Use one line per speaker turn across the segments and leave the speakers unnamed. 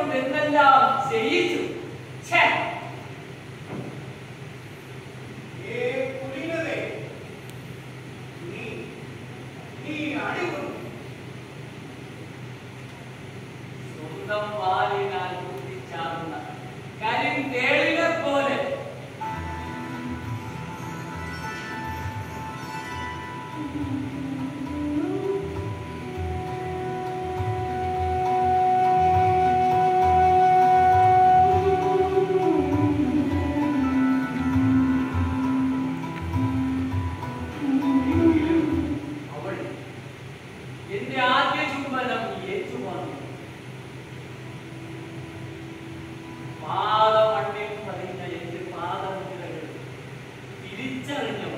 കൊണ്ട് എന്തെല്ലാം ചെയ്യിച്ചു ഛേ
ഏ കുലീനതേ, നീ നീ അടികൊണ്ടു
സ്വന്തം വാലിനാൽ കുത്തിച്ചാടുന്ന കരിന്തേളിനെ പോലെ എങ്കിലും അവൾ എന്റെ ആദ്യ ചുംബനം ഏറ്റുവാങ്ങി പാദമണ്ണിൽ പതിഞ്ഞ എന്റെ പാദമുദ്രകൾ തിരിച്ചറിഞ്ഞവൾ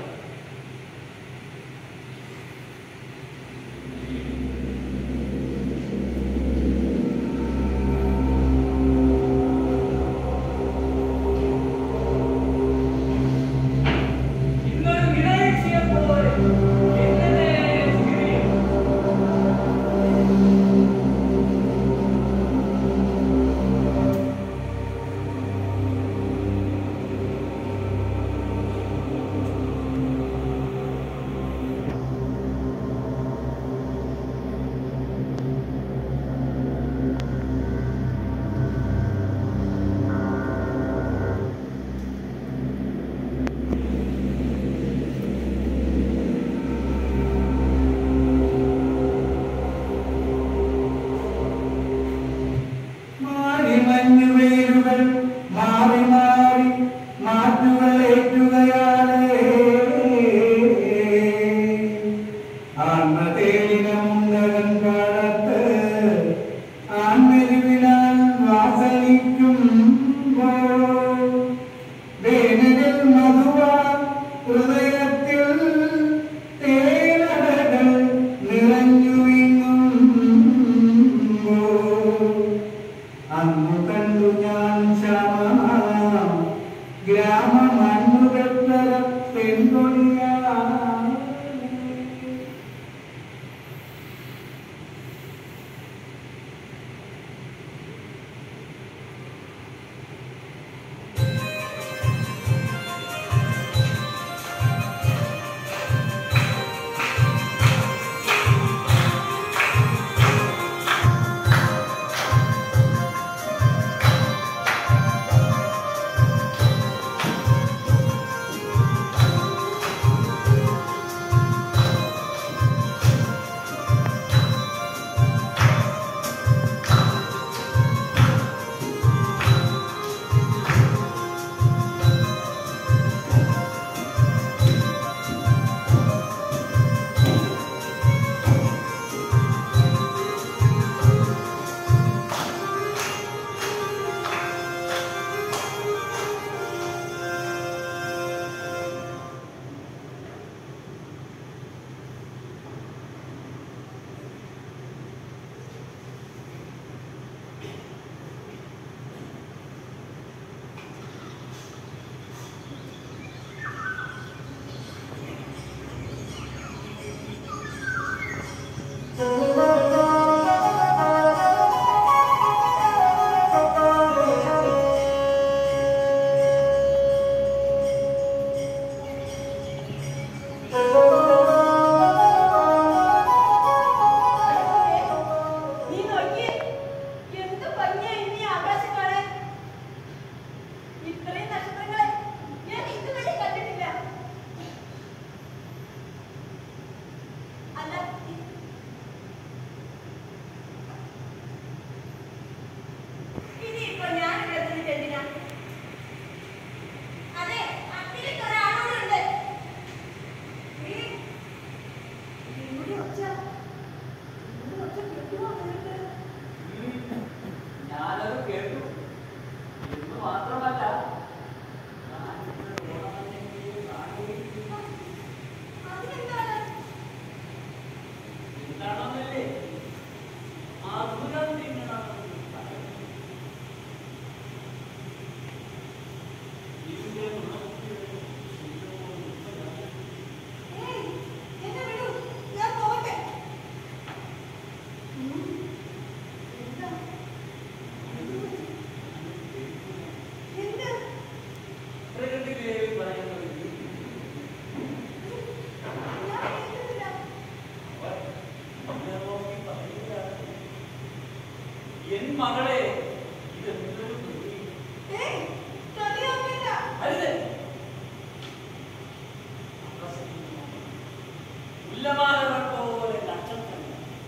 ഇന്നൊരു നിഴൽച്ചിയെ പോലെ എന്നെ നേരെ തിരിയും.
മാറി മഞ്ഞുവേരുകൾ മാറി മാറി മാറ്റുകൾ ഏറ്റുകയാലേ ആൺമതേലിനമുണ്ടകൻ കാലത്ത് ആൺമെരുവിനാൽ വാസനിക്കും വേനലിൽ മധുവാ ഹൃദയത്തിൽ തേനടകൾ നിറഞ്ഞു വിങ്ങുമ്പോ അന്നു കണ്ടു ഞാൻ ശ്യാമമാം ഗ്രാമമണ്ണുകെട്ടര പെൺകൊടിയ
എൻ മകളെ ഇതെന്തൊരു തൊഴിൽ?
ഏയ്, കളിയാക്കണ്ട.
അരുത് ഉല്ലമാലകൾ പോലെ നക്ഷത്രങ്ങൾ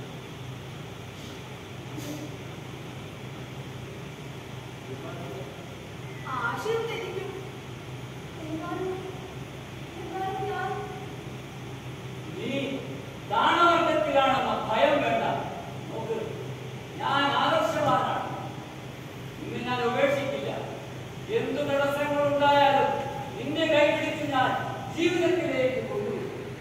ആശയം തെറ്റിക്കും. എന്നാലും എന്നാലും ഞാൻ
നീ ദാനവർഗത്തിലാണെന്ന ഭയം വേണ്ട നോക്ക് ഞാൻ ആദർശവാനാണ് നിന്നെ ഞാൻ ഉപേക്ഷിക്കില്ല എന്തു തടസ്സങ്ങൾ ഉണ്ടായാലും നിന്നെ കൈപിടിച്ച് ഞാൻ ജീവിതത്തിലേക്ക് കൊണ്ടുവരും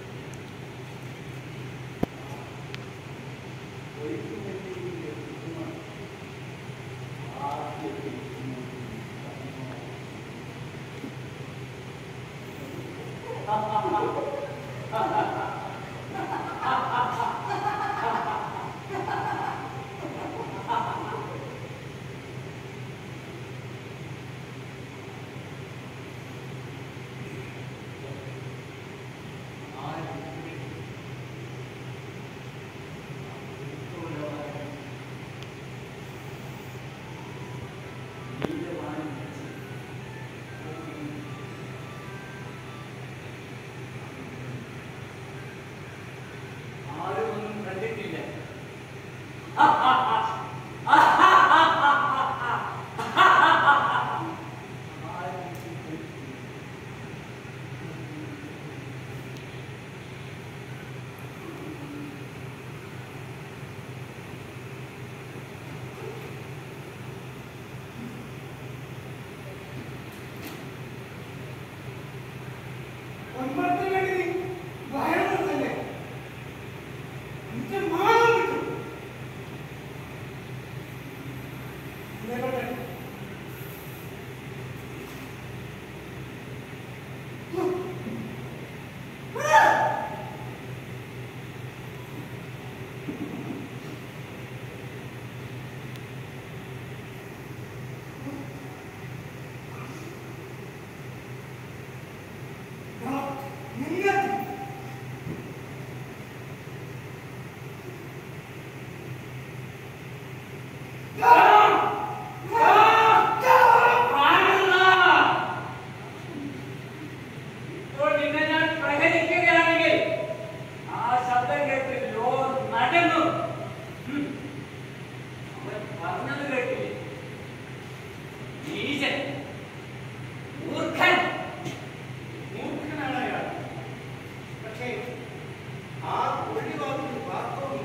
ആരും ഒന്നും കണ്ടിട്ടില്ല
ഒൻപത്തിന് വേണ്ടി നീ ഭയന്നതല്ലേ? നിന്റെ മാനം കിട്ടും. ഇതേപോലെ. ആ, നിന്നെ
ഇപ്പോൾ നിന്നെ ഞാൻ പ്രഹരിക്കുകയാണെങ്കിൽ ആ ശബ്ദം കേട്ട് ലോകം നടന്നു ഉം. അവൻ പറഞ്ഞത് കേട്ടില്ലേ നീചൻ മൂർഖൻ
മൂർഖനാണ് അയാൾ. പക്ഷേ ആ ഒഴിവാക്കുന്ന വാക്കോ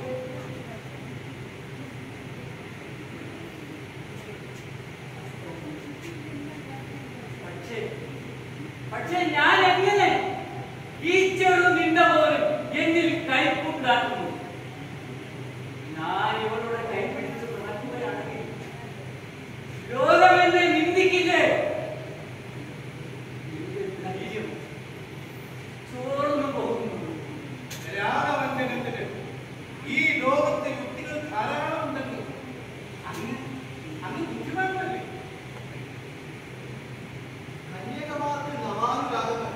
പക്ഷേ പക്ഷേ ഞാൻ എങ്ങനെ ഈ ചെറു നിന്ന പോലും എന്നിൽ കൈപ്പുണ്ടാക്കുന്നു ഞാൻ ഇവളുടെ കൈ പിടിച്ച് നടക്കുകയാണെങ്കിൽ ലോകം എന്നെ നിന്ദിക്കില്ലേ എന്റെ ധൈര്യം ചോർന്നു പോകുന്നു
രാഗവഞ്ചനത്തിന് ഈ ലോകത്തെ യുക്തികൾ ധാരാളം ഉണ്ടെങ്കിൽ അങ്ങ് അങ്ങ് ബുദ്ധിമാനല്ലേ കന്യകമാർക്ക് നവാനുരാഗങ്ങൾ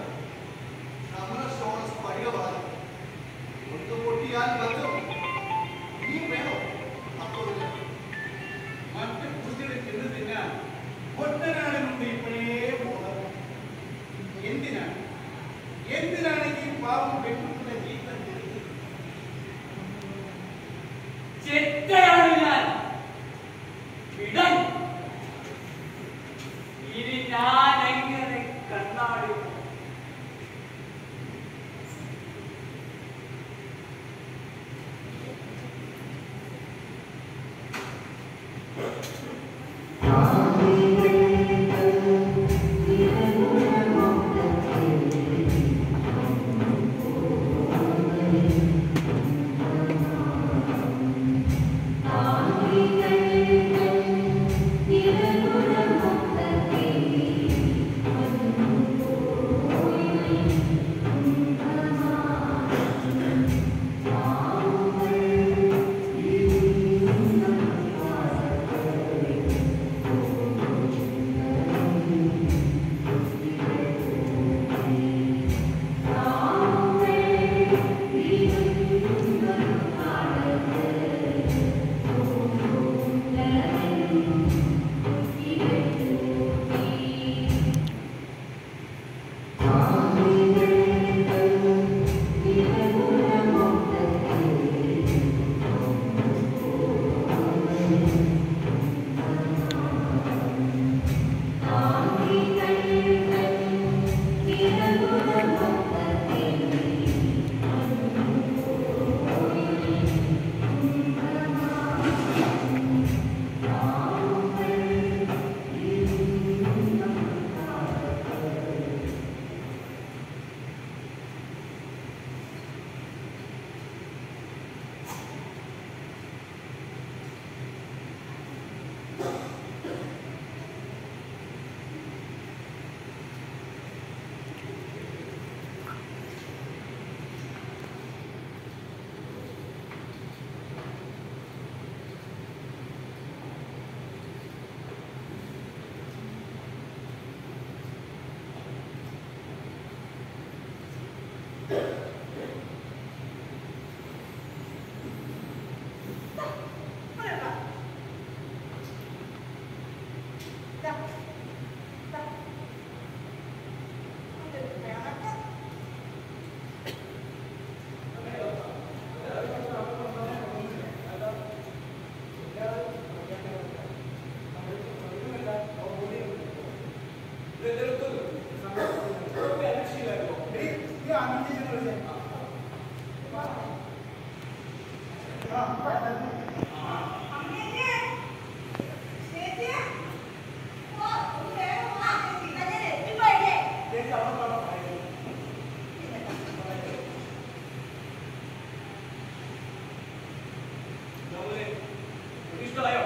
ഇഷ്ടമായോ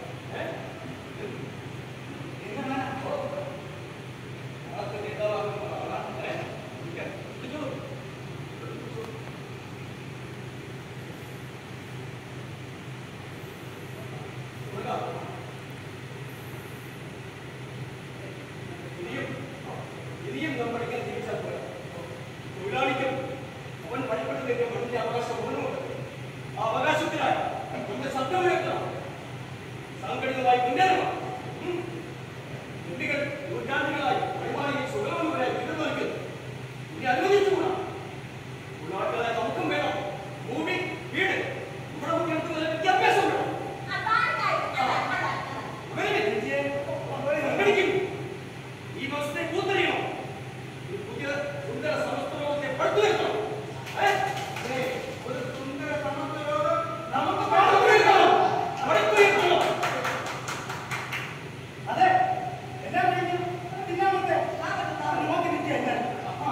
ഇനിയും നമ്മൾ ഇങ്ങനെ ജീവിച്ചാൽ പോരാ തൊഴിലാളിക്കും അവൻ പണിപ്പെടുന്നതിന്റെ മണ്ണിന്റെ അവകാശം മുഴുവനുണ്ട് ആ അവകാശത്തിനായി നമ്മുടെ ശബ്ദമുയർത്തണം സംഘടിതമായി മുന്നേറണം ഉം. കുട്ടികൾ നൂറ്റാണ്ടുകളായി വഴിമാറി സുഗമങ്ങളായി വിരുന്നൊരുക്കുന്നു ഇനി അനുവദിച്ചുകൂടാ ഉള്ളാട്ടുകളെ നമുക്കും വേണം ഭൂമി വീട് ഇവിടെ ഉയർത്തുന്ന വിദ്യാഭ്യാസം വേണം അവരെ നെഞ്ചിയെ സംഘടിക്കും ഈ മാസത്തെ പൂത്തറിയണം ഈ പുതിയ സുന്ദര സമസ്ത ലോകത്തെ പടുത്തുയർത്തണം ഏ? ഏ, ഒരു സുന്ദര സമസ്ത ലോകം നമുക്ക് പടുത്തുയർത്തണം പടുത്തുയർത്തണം
അതെ എന്നാ കഴിഞ്ഞു തിന്നാമത്തെ നോക്കി നിൽക്കുക ആ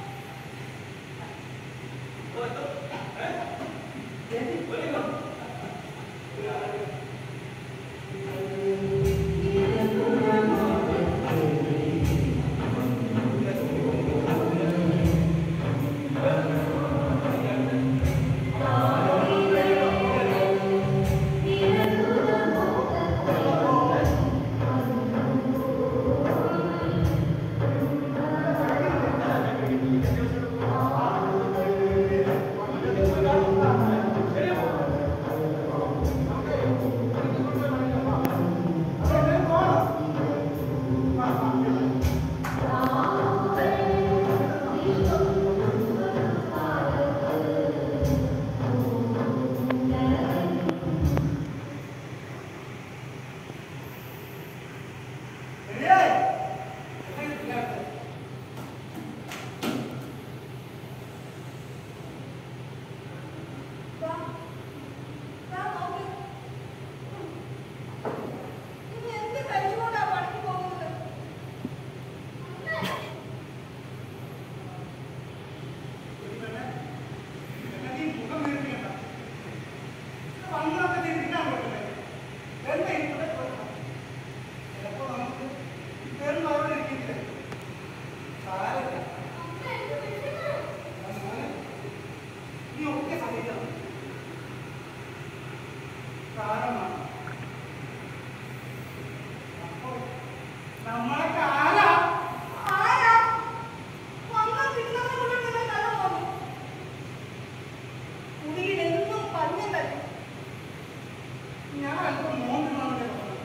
നമ്മളൊക്കെ ആരാ ഞാൻ അല്പം മോഹമാണ്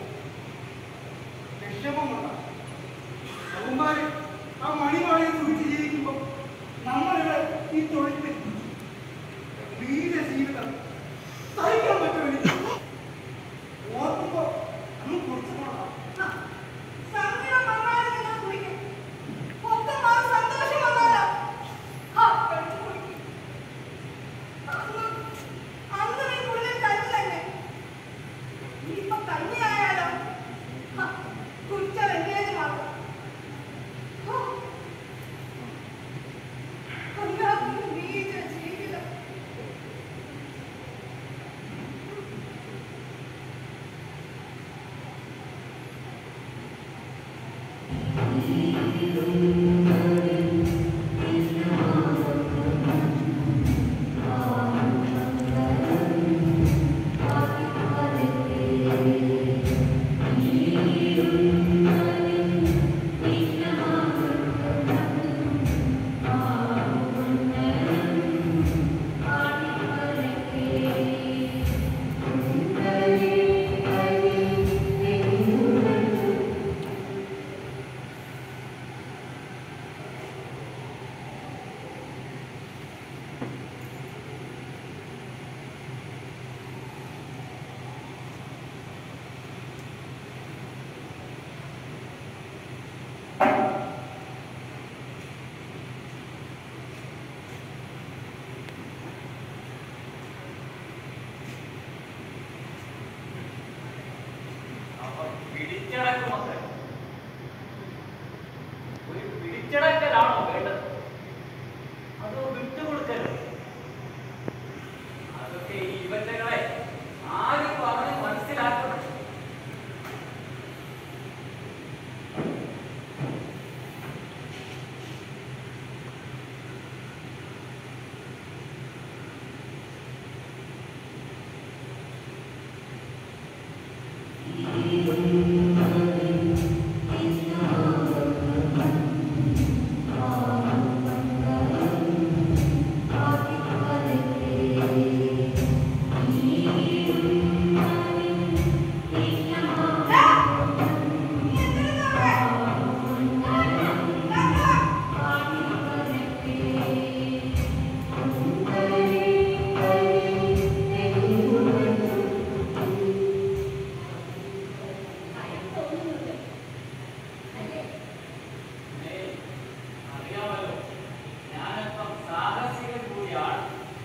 വിഷമമുണ്ട് അവന്മാര് ആ മണിമാളിയെ സൂക്ഷിച്ച് ജീവിക്കുമ്പോൾ നമ്മളിവിടെ ഈ തൊഴിൽ വീര ജീവിതം സഹിക്കാൻ പറ്റുമെങ്കിൽ ഓർക്കുമ്പോ അന്ന് കുറച്ച് പോകണം
ജീവിതം
Thank
വേണ്ടത് അതോ വിട്ടുകൊടുക്കലോ അതൊക്കെ ഈ ഇവറ്റകളെ ആരും പറഞ്ഞ് മനസ്സിലാക്കണം ഏയ്, അറിയാമല്ലോ ഞാനല്പം സാഹസികൻ കൂടിയാണ്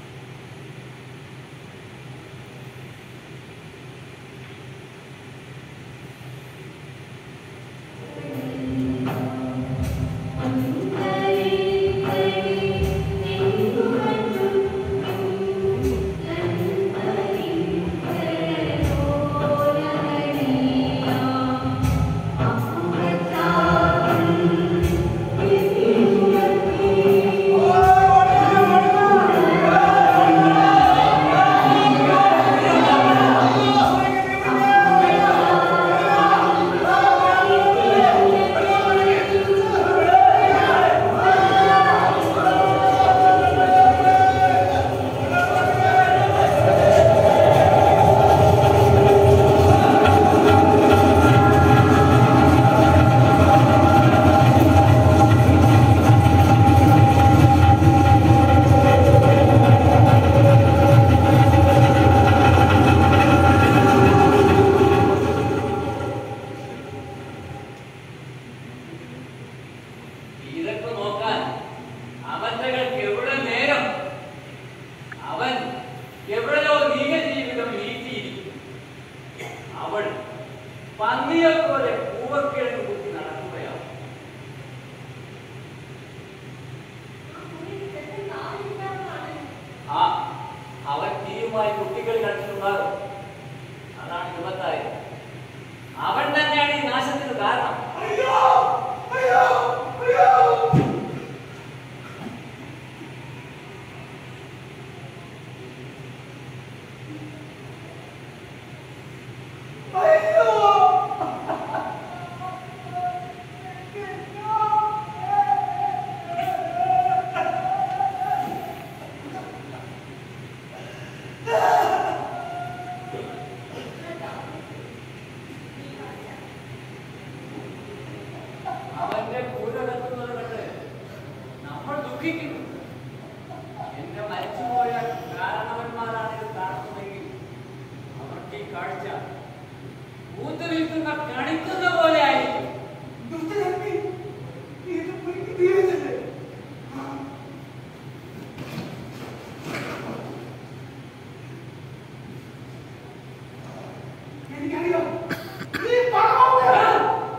ഇതൊക്കെ നോക്കാൻ അവറ്റകൾക്ക് എവിടെ നേരം അവൻ എവിടെയോ നീല ജീവിതം വീഴ്ത്തിയിരിക്കും അവൾ പന്നിയെ പോലെ പൂവക്കിഴങ്ങ് കുത്തി നടക്കുകയാണ് ആ അവൻ തീയുമായി കുട്ടികൾ കളിച്ചിട്ടുണ്ടാകും അതാണ് യുവത്തായത് അവൻ തന്നെയാണ് ഈ നാശത്തിന് കാരണം
അയ്യോ അയ്യോ അയ്യോ അയ്യോ
അവന്റെ കൂരകത്തുന്നത് കണ്ട് നമ്മൾ ദുഃഖിക്കുന്നു എന്റെ മരിച്ചുപോയ കാരണവന്മാരാണ് ഇത് കാണുന്നതെങ്കിൽ അവർക്ക് ഈ കാഴ്ച ഊത്തുനിൽക്കുന്ന കണിക്കുന്ന പോലെ ആയിരിക്കും
ദുഷ്ടശക്തി ഇത് പുലിക്ക് തീരുന്നില്ലേ എനിക്കറിയാം നീ പാവമാണ്.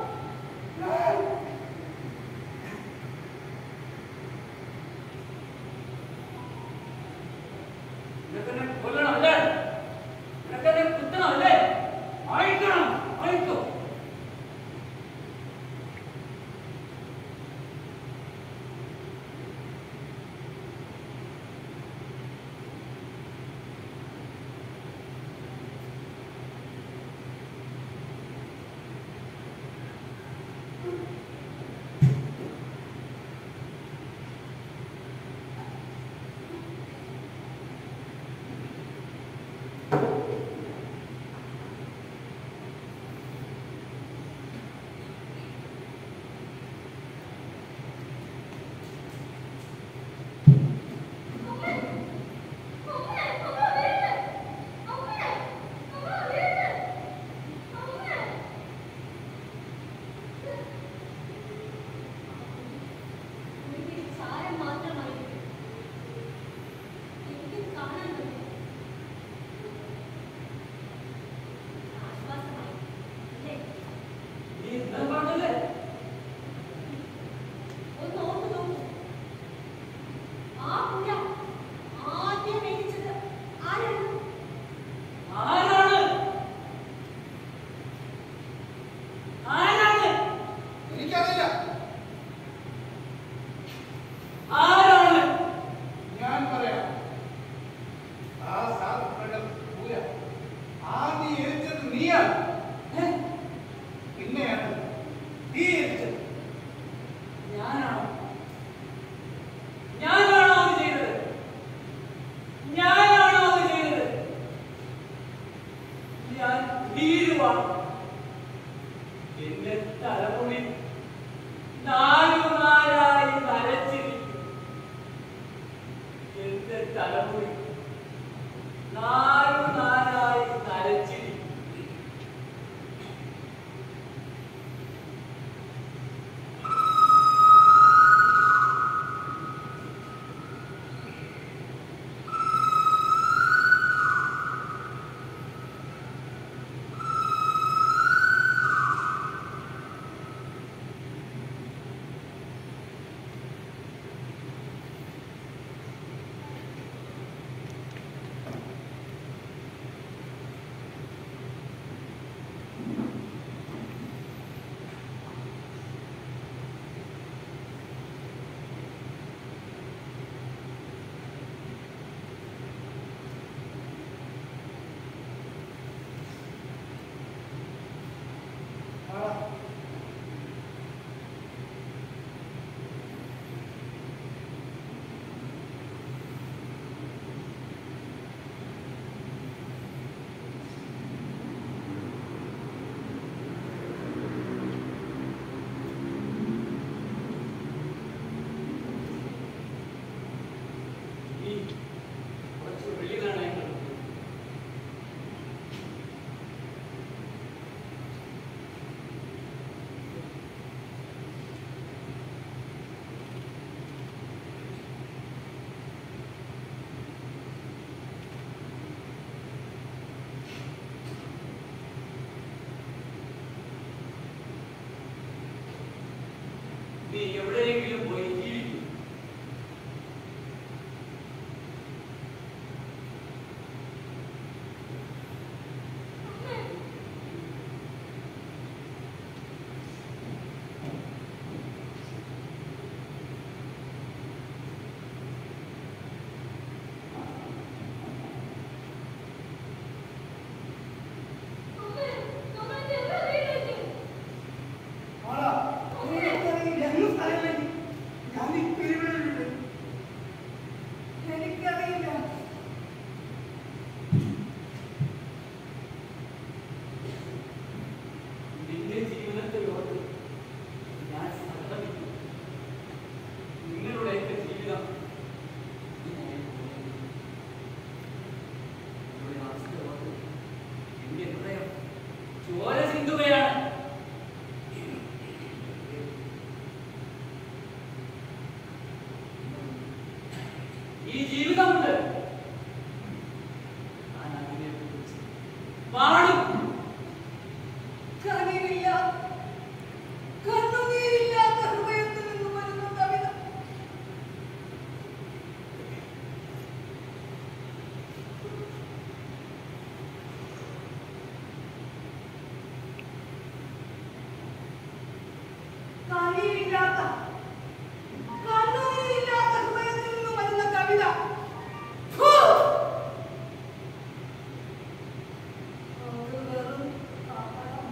നിനക്കെന്നെ കൊല്ലണം അല്ലേ നിനക്കെന്നെ കുത്തണം അല്ലേ അയക്കണം അയക്കോ ഞാൻ കുടിയിരുവാണ് എന്റെ തലമുടി നാലു നാലായി നരച്ചിരിക്കും എന്റെ തലമുടി നാലു നാലായി നരച്ചിരിക്കും ഈ കുറച്ച് വെള്ളി നാണയങ്ങൾ നീ എവിടെയെങ്കിലും പോയി ജീവിക്കും
ആളാ, എനിക്കറിയില്ല, എങ്ങും സ്ഥലമില്ല. ഞാൻ ഈ പിരിവിലുണ്ട്. എനിക്കറിയില്ല
നിന്റെ ജീവിതത്തെ ഓർത്ത് ഞാൻ സമ്മതിക്കും നിങ്ങളുടെയൊക്കെ ജീവിതം ഇങ്ങനെയായി നിങ്ങളുടെ അവസ്ഥ ഓർത്ത് എന്റെ ഹൃദയം ചോര ചിന്തുകയാണ് ഈ ജീവിതമുണ്ട് ഞാൻ അതിനെക്കുറിച്ച് പാടും
കനിവില്ല കണ്ണുനീരില്ലാത്ത ഹൃദയത്തിൽ നിന്ന് വരുന്ന കവിത കനിവില്ലാത്ത കണ്ണുനീരില്ലാത്ത ഹൃദയത്തിൽ നിന്ന് വരുന്ന കവിത ഫു! അത് വെറും കപടം.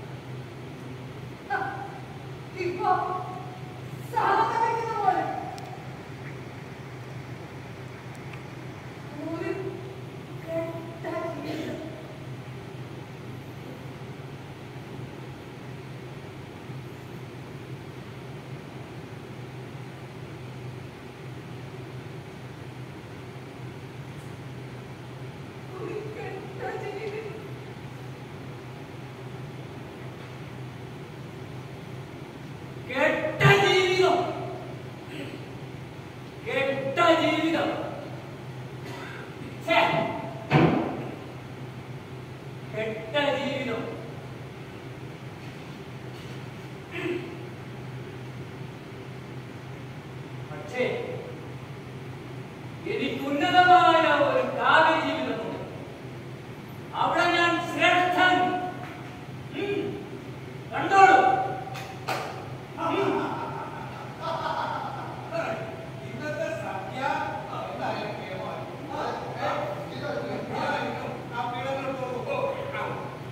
ഇപ്പൊ സാധനിക്കുന്ന പോലെ ഒരു കെട്ട ജീവിതം ഒരു കെട്ട ജീവിതം
കെട്ട ജീവിതം കെട്ട ജീവിതം ഛേ! കെട്ട ജീവിതം പക്ഷേ എനിക്ക് ഉന്നതമായ ഒരു കാവ്യ ജീവിതമുണ്ട് അവിടെ ഞാൻ ശ്രേഷ്ഠൻ ഉം. കണ്ടോളൂ
ഇന്നത്തെ സദ്യ എന്തായാലും കേമാ. ഏ, ഇത് ആ പീഡനം പോകും.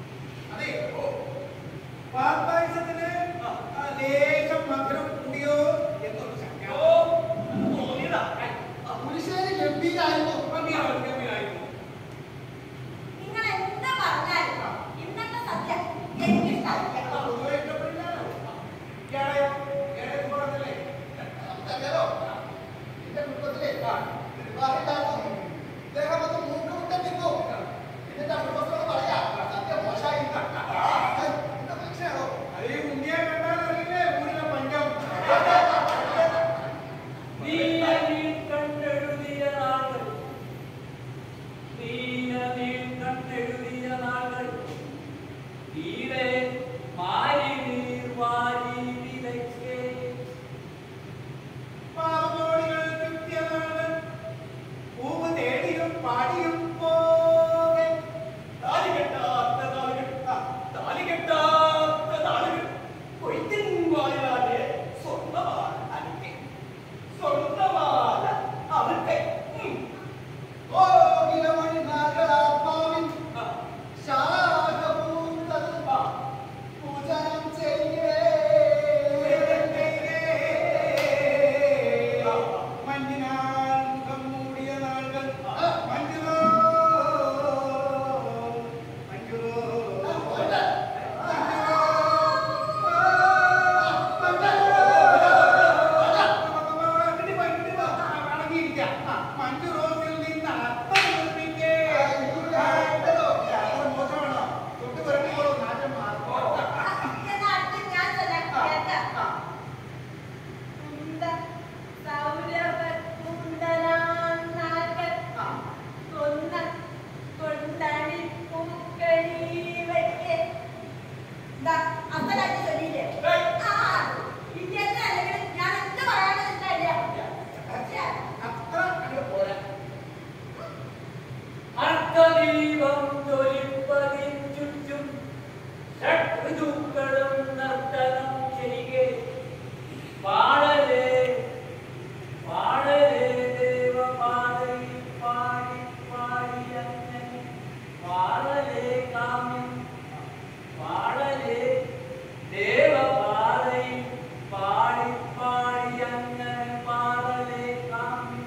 ഋതുക്കളും നർത്തനം ചെയ്യേ പാടലേ പാടലേ ദേവപാതയിൽ പാടി പാടി അങ്ങനെ പാടലേ കാമ്യം പാടലേ ദേവപാതയിൽ പാടി പാടി അങ്ങനെ പാടലേ കാമ്യം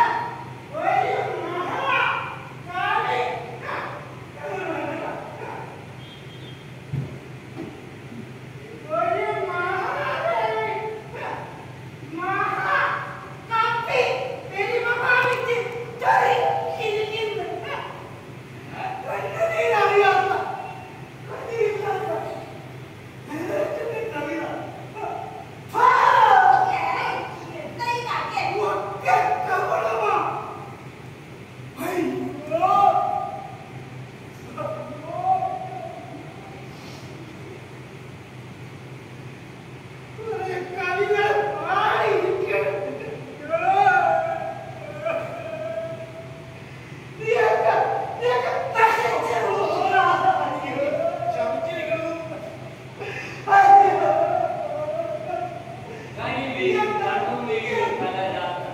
കനിവിൻ കണ്ണുനീർ കലരാത്ത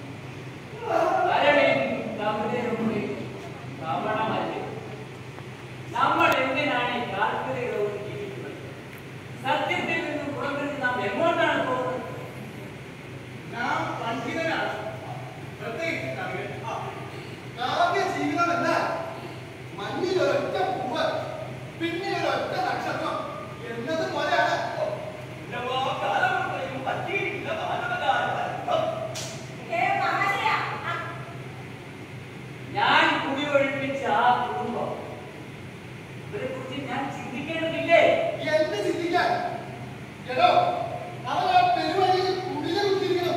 കരളിൻ കവിതയുടെ കവണമല്ലേ നമ്മൾ എന്തിനാണ് ഈ കാൽപ്പര്യകളോട് ജീവിക്കുന്നത് സത്യത്തിൽ നിന്നും പുറമെ നാം എങ്ങോട്ടാണ് പോകുന്നത്
ഞാൻ പണ്ഡിതനാണ് പ്രത്യേകിച്ച് കവികൾ കാവ്യ ജീവിതം എന്നാൽ മഞ്ഞിൽ ഒരൊറ്റ പൂവ് പിന്നിൽ ഒരൊറ്റ നക്ഷത്രം എന്നത് പോലെയാണ്
ഞാൻ കുടിയൊഴിപ്പിച്ച ആ കുടുംബം ഇവരെ കുറിച്ച് ഞാൻ ചിന്തിക്കേണ്ടതില്ലേ
എന്ത് ചിന്തിക്കാൻ എടോ അവൻ ആ പെരുവഴിയിൽ കുടില കുത്തിയിരിക്കണം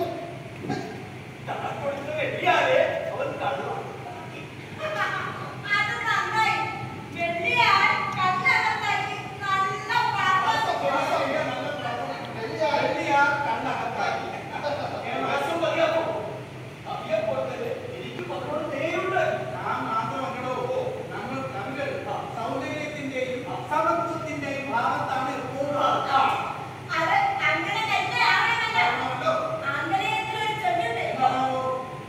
നാം മാത്രമല്ലടോ നമ്മൾ കവികൾ സൗന്ദര്യത്തിന്റെയും സമത്വത്തിന്റെയും ഭാഗത്താണ് എപ്പോഴും ആണല്ലോ. എന്താണോ?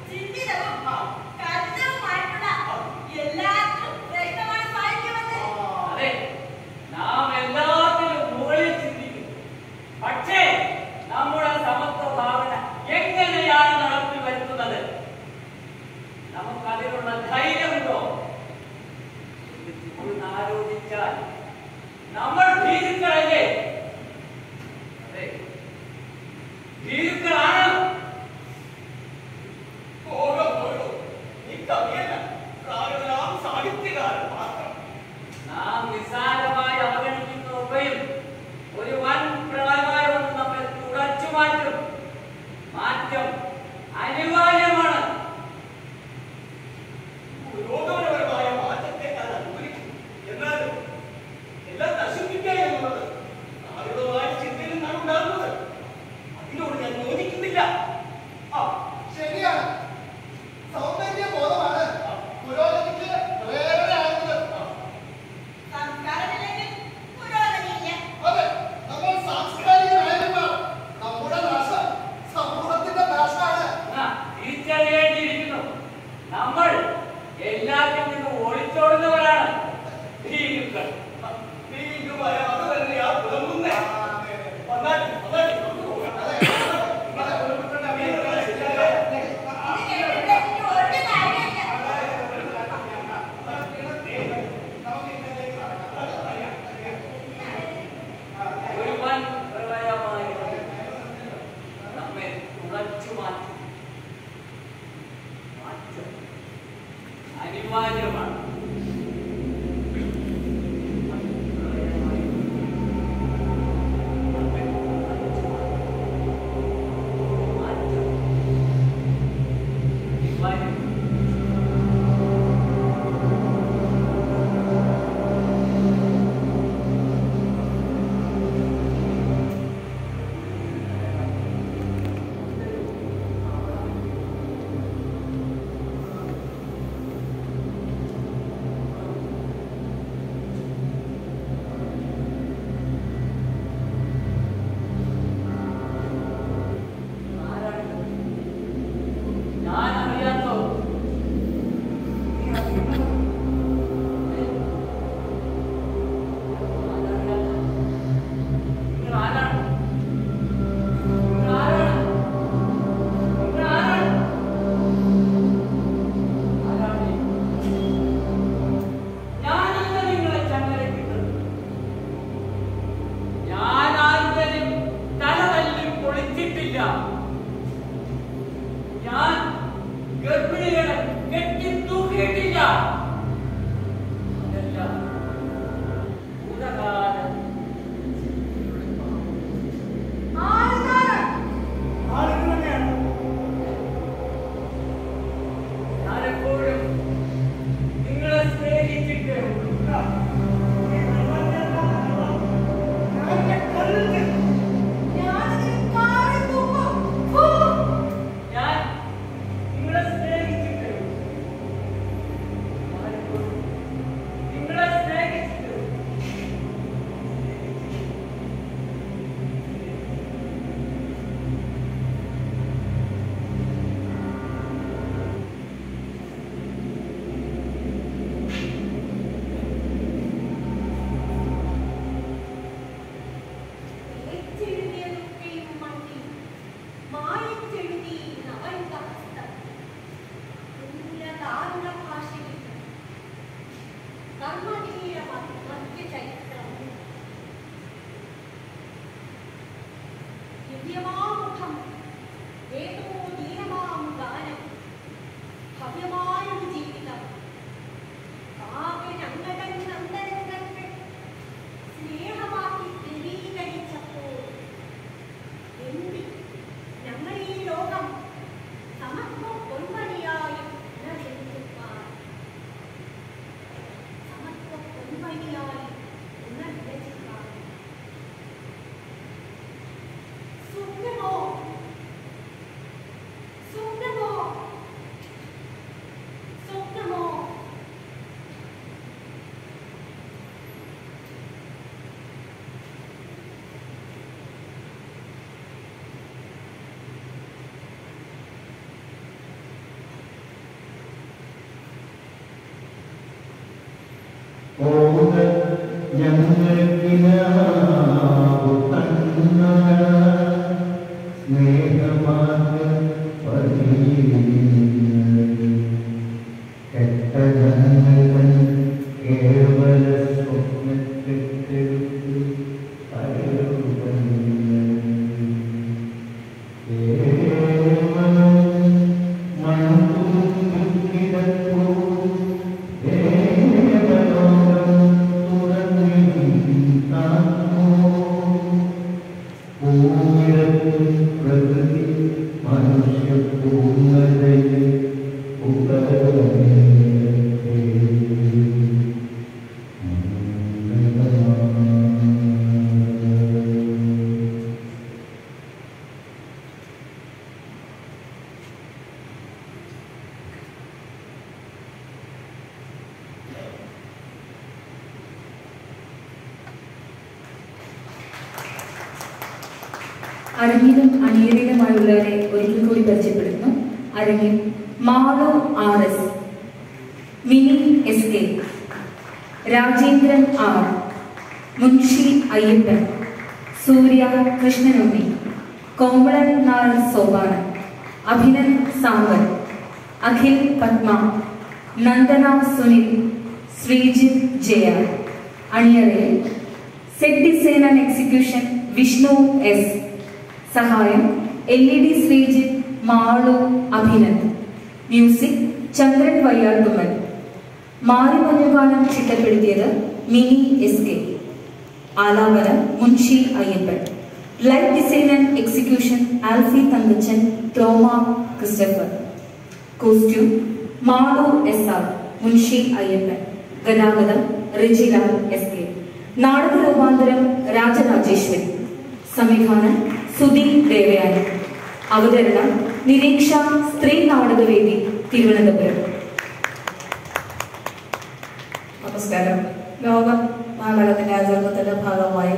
അതെ നാം എല്ലാത്തിലും മുകളിൽ ചിന്തിക്കുന്നു പക്ഷേ നമ്മുടെ സമത്വ ഭാവന എങ്ങനെയാണ് നടപ്പിൽ വരുത്തുന്നത് നമുക്ക് അതിനുള്ള ധൈര്യമുണ്ടോ എന്ന് ആലോചിച്ചാൽ നമ്മൾ ഭീരുക്കളല്ലേ അതെ ഭീരുക്കളാണ് നാം നിസ്സാരമായി അവഗണിക്കുന്നവയും ഒരു വൻ പ്രളയമായി വന്ന് നമ്മെ തുടച്ചു മാറ്റും മാറ്റം അനിവാര്യമാണ്
പുരോഗമനപരമായ മാറ്റത്തെ ഞാൻ അനുകൂലിക്കും എന്നാലും എല്ലാം നശിപ്പിക്കുക എന്നുള്ളത് ആരുടമായ ചിന്തയിൽ നിന്നാണ് ഉണ്ടാകുന്നത് അതിനോട് ഞാൻ യോജിക്കുന്നില്ല
ദിവ്യമാമുഖം ഏതോ ദീനമാം ഗാനം ഭവ്യമായൊരു ജീവിതം കാവ്യനങ്കടൻ നന്ദനങ്ങൾ സ്നേഹമാക്കി ധ്രുവീകരിച്ചപ്പോൾ എന്തി ഞങ്ങൾ ഈ ലോകം സമത്വ പൊന്മണിയായി ഉണർന്നിരിക്കുവാൻ സമത്വ പൊന്മണിയായി ഉണർന്നിരിക്കുവാൻ സ്വപ്നമോ സ്വപ്നമോ സ്വപ്നമോ
ഓത് ഞങ്ങൾക്കിനാവു തന്ന സ്നേഹമാർഗ കെട്ട ജനങ്ങൾ കേവല സ്വപ്നത്തെടുത്ത് കേവലം മണപ്പുറത്തു പ്രകൃതി മനുഷ്യ പൂർണ്ണതയിൽ
അരങ്ങിലും അണിയറിലുമായുള്ളവരെ ഒരിക്കൽ കൂടി പരിചയപ്പെടുന്നു അരങ്ങിൽ Malu R S Mini S K Rajendran R Munshi Ayyappan Surya Krishnanunni Komalan Nair സോപാന അഭിനൻ സാമ്പൽ അഖിൽ പത്മ നന്ദന സുനിൽ ശ്രീജിത്ത് ജയ അണിയറയിൽ set design and execution Vishnu S സഹായം L E D Sreejith Malu Abhinand music Chandran Vayyattummal മാറി മഞ്ഞുകാലം ചിട്ടപ്പെടുത്തിയത് മിനി എസ് കെ ആലാപനം Munshi Ayyappan light design and execution Alfie Thankachan Toma Christopher costume Malu S R Munshi Ayyappan ഗതാഗതം റിജില എസ് കെ നാടക രൂപാന്തരം രാജരാജേശ്വരി സംവിധാനം സുധീർ ദേവയാനി അവതരണം നിരീക്ഷ സ്ത്രീ നാടകവേദി തിരുവനന്തപുരം
നമസ്കാരം ലോക നാടക ദിനാചരണത്തിന്റെ ഭാഗമായി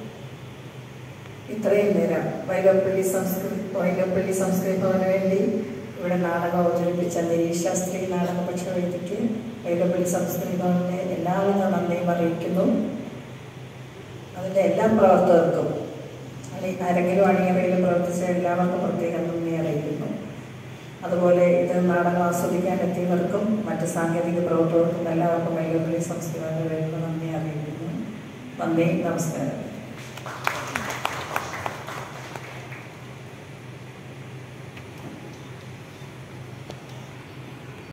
ഇത്രയും നേരം വൈലപ്പള്ളി സംസ്കൃതി വൈലപ്പള്ളി സംസ്കൃതി ഭവന് വേണ്ടി ഇവിടെ നാടകം അവതരിപ്പിച്ച നിരീക്ഷ സ്ത്രീ നാടക പക്ഷവേദിക്ക് വൈലപ്പള്ളി സംസ്കൃതി ഭവന്റെ എല്ലാവിധ നന്ദിയും അറിയിക്കുന്നു അതിൻ്റെ എല്ലാ പ്രവർത്തകർക്കും അണി ആരെങ്കിലും അണിയറയിലും പ്രവർത്തിച്ച എല്ലാവർക്കും പ്രത്യേകം നന്ദി അറിയിക്കുന്നു അതുപോലെ ഇത് നാടകം ആസ്വദിക്കാൻ എത്തിയവർക്കും മറ്റ് സാങ്കേതിക പ്രവർത്തകർക്കും എല്ലാവർക്കും വൈലപ്പള്ളി സംസ്കൃതി ഭവന്റെ നന്ദി അറിയിക്കുന്നു നന്ദി നമസ്കാരം